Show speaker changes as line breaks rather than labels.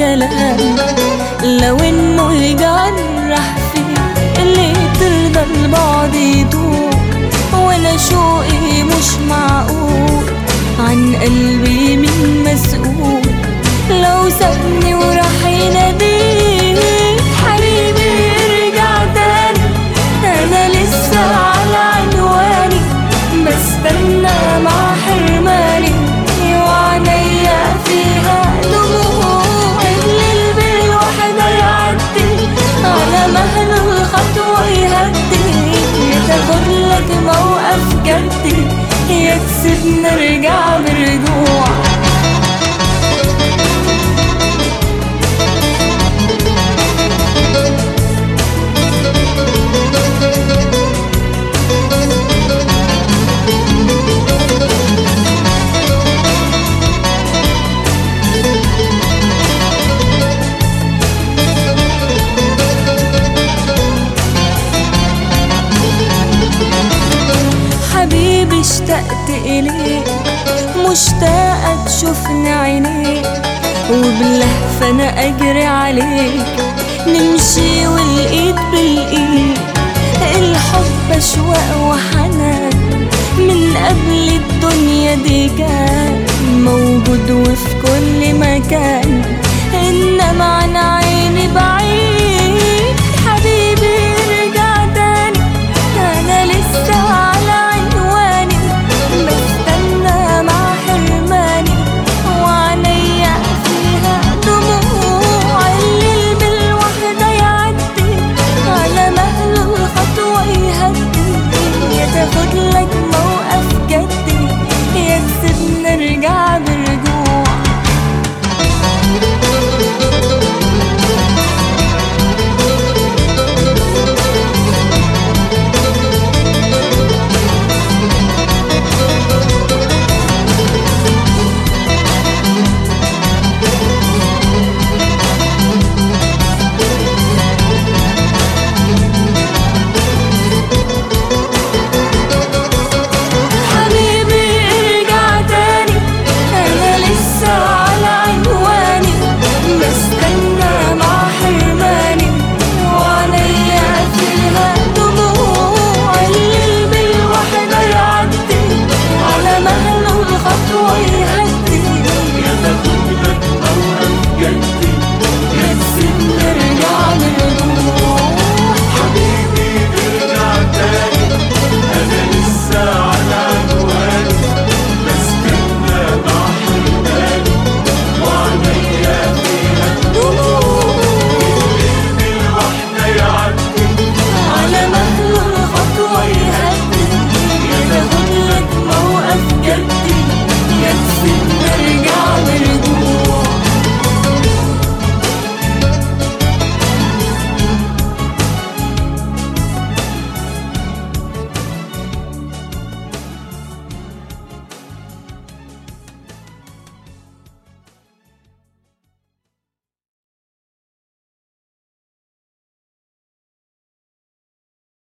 كلام لو انه يجرح فيك اللي ترضى البعد يدوم وانا شوقي مش معقول عن قلبي من مسؤول لو سابني وراح يناديك حبيبي ارجع تاني انا لسه على عنواني بستنى مع حرماني وعينيا فيها دموع الليل بالوحدة يعدي على مهل الخطوة يهدي تاخد لك موقف جدي يكسب نرجع برجوع حبيبي اشتقت إليك مشتاقة تشوفني عينيك وباللهفة أنا أجري عليك نمشي والإيد بالإيد الحب أشواق وحنان من قبل الدنيا دي كان موجود وفي كل مكان إنما